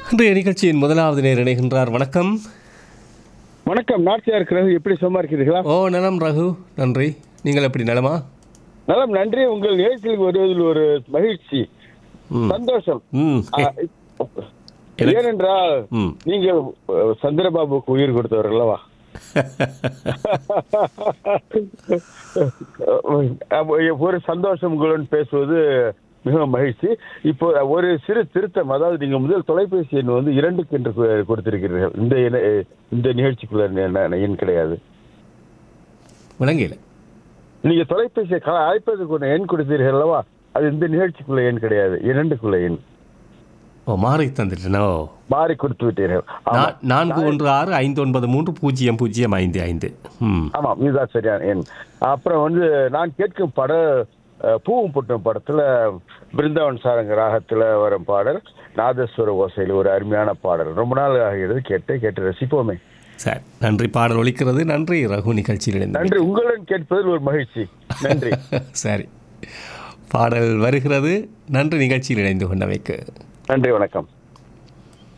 இன்றைய நிகழ்ச்சியின் முதலாவது நேர் இணைகின்றார் வணக்கம் வணக்கம் நாட்டியா இருக்கிறது எப்படி சும்மா இருக்கிறீர்களா ஓ நலம் ரகு நன்றி நீங்கள் எப்படி நலமா நலம் நன்றி உங்கள் நிகழ்ச்சியில் வருவதில் ஒரு மகிழ்ச்சி ம் சந்தோஷம் ம் ஆ, ஏனென்றால் ம் நீங்கள் அஹ், சந்திரபாபுக்கு உயிர் கொடுத்தவர் அல்லவா அப்போ ஒரு சந்தோஷம் உங்களுடன் பேசுவது மிகவும் மகிழ்ச்சி இப்போ ஒரு சிறு திருத்தம் அதாவது நீங்க முதல் தொலைபேசி எண் வந்து இரண்டுக்கு என்று கு- கொடுத்திருக்கிறீர்கள் இந்த எண்ண- இந்த நிகழ்ச்சிக்குள்ள எண் எண் கிடையாது விளங்கல நீங்க தொலைபேசியை க- அழைப்பதற்கு ஒரு எண் கொடுத்தீர்கள் அல்லவா அது இந்த நிகழ்ச்சிக்குள்ள எண் கிடையாது இரண்டுக்குள்ள எண் ஓ மாறி தந்துட்டேனோ மாறி கொடுத்து விட்டீர்கள் ஆமா. நா- நான்கு ஒன்று ஆறு ஐந்து ஒன்பது மூன்று பூஜ்ஜியம் பூஜ்ஜியம் ஐந்து ஐந்து ம் ஆமாம் இதுதான் சரியான எண் அப்புறம் வந்து நான் கேட்கும் பட அஹ், பூவும் புட்டும் படத்துல பிருந்தாவன் சாரங்க ராகத்துல வரும் பாடல் நாதஸ்வர ஓசையில் ஒரு அருமையான பாடல் ரொம்ப நாள் ஆகிறது கேட்டு கேட்டு ரசிப்போமே சரி நன்றி பாடல் ஒலிக்கிறது நன்றி ரகு நிகழ்ச்சியில் இணைந்து நன்றி உங்களுடன் கேட்பதில் ஒரு மகிழ்ச்சி நன்றி சரி பாடல் வருகிறது நன்றி நிகழ்ச்சியில் இணைந்து கொண்டமைக்கு நன்றி வணக்கம்